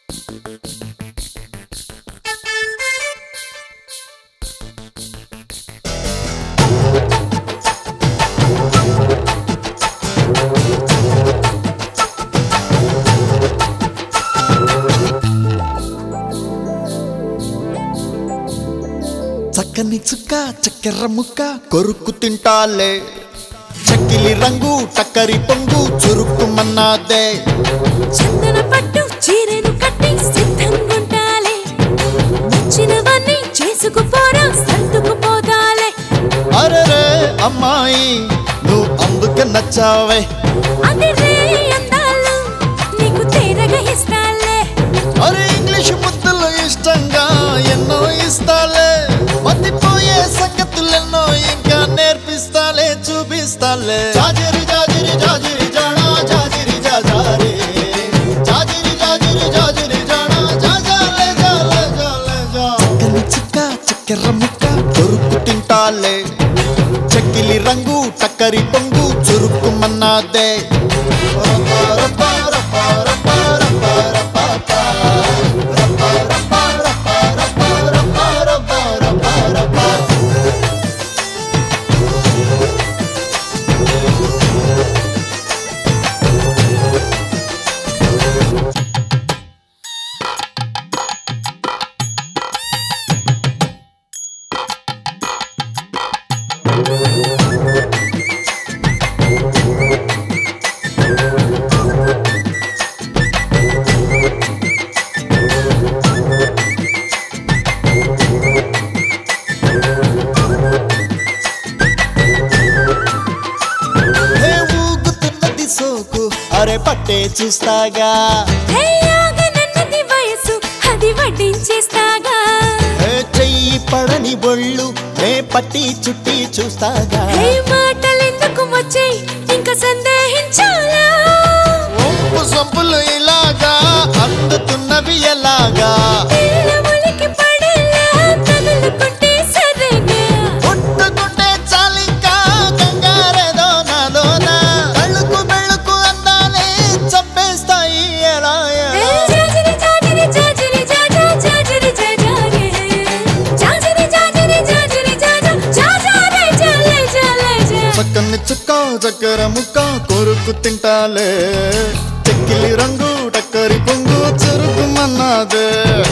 చక్కని చుక్క చక్కెర ముక్క కొరుక్కు తింటాలే చక్కిలి రంగు టక్కరి పొంగు చురుక్కుమన్నాదే చందన పట్టు చీరెను కట్టి సిద్ధంగుంటాలే నచ్చినవన్నీ చేసుకుపోరా సర్దుకుపోదాలే అరెరే అమ్మాయి నువ్వు అందుకే నచ్చావే అది రే అందాలు నీకు తీరగా ఇస్తాలే అరే ఇంగ్లీష్ ముద్దులు ఇష్టంగా ఎన్నో ఇస్తాలే మతిపోయే సంగతులెన్నో ఇంకా నేర్పిస్తాలే చూపిస్తాలే జాజిరి జాజిరి జాజిరి జానా జాజిరి జాజారే జాజిరి జాజిరి జాజిరి జానా జాజాలే జాలే జాలే జా చక్కని చుక్క చక్కెర ముక్క దొరుకు తింటాలే చెక్కిలి రంగు టక్కరి పొంగు చురుక్కుమన్నాదే హే ఊగుతున్నది సోకు అరే పట్టే చూస్తాగా హే ఆగనన్నది వయసు అది వడ్డించేస్తాగా హే చెయ్యి పడని బొళ్ళు హే పట్టి చుట్టి చూస్తాగా హే మాటలెందుకు వచ్చాయి ఇంకా సందేహించాలా ఒంపు సొంపులు ఇలాగా అందుతున్నవి ఎలాగా పిల్లములకి పడేలా తగులుకుంటే సరేగా పుట్టుకుంటే చాలింకా కంగారేదో నాలోనా కళ్ళుకు బెళ్ళుకు అందాలే చంపేస్తాయి ఎలా ఎలా జాజిరి జాజిరి జాజిరి జాజా జాజిరి జాజారే జాజిరి జాజిరి జాజిరి జాజా జాజారే జాలే జాలే జా చక్కని చుక్క చక్కెర ముక్క కొరుకు తింటాలే చెక్కిలి రంగు టక్కరి పొంగు చురుకుమన్నదే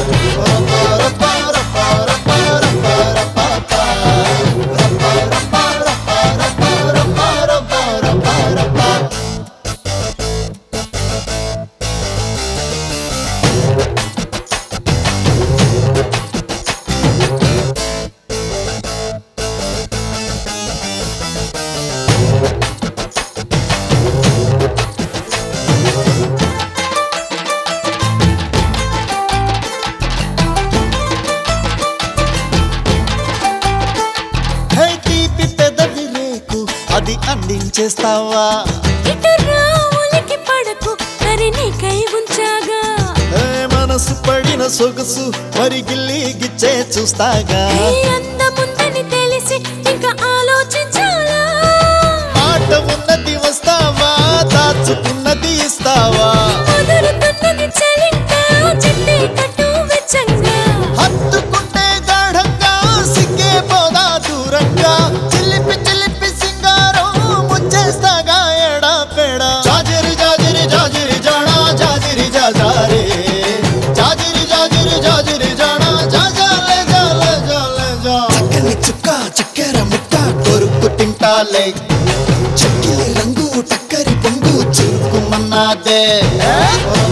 హే తీపి పెదవి రేకు అది అందించేస్తావా ఇటు రావులకి పడకు మరి నీకై ఉంచాగా హే మనసు పడిన సొగసు మరి గిల్లి గిచ్చే చూస్తాగా ఏ అందముందని తెలిసి ఇంకా ఆలోచించాలా మాట ఉన్నది వస్తావా దాచుకున్నది ఇస్తావా కుదురుతున్నది చలింకా చెట్టే కట్టు వెచ్చంగా హత్తుకుంటే గాఢంగా సిగ్గే పోదా దూరంగా చిలిపి చిలిపి సింగారం ముంచేస్తాగా ఎడా పెడా జాజిరి జాజిరి జాజిరి జానా జాజిరి జాజారే జాజిరి జాజిరి జాజిరి జానా జాజాలే జాలే జాలే జా చక్కని చుక్క చక్కెర ముక్క కొరుకు తింటాలే చెక్కిలి రంగు టక్కరి పొంగు చురుకుమన్నాదే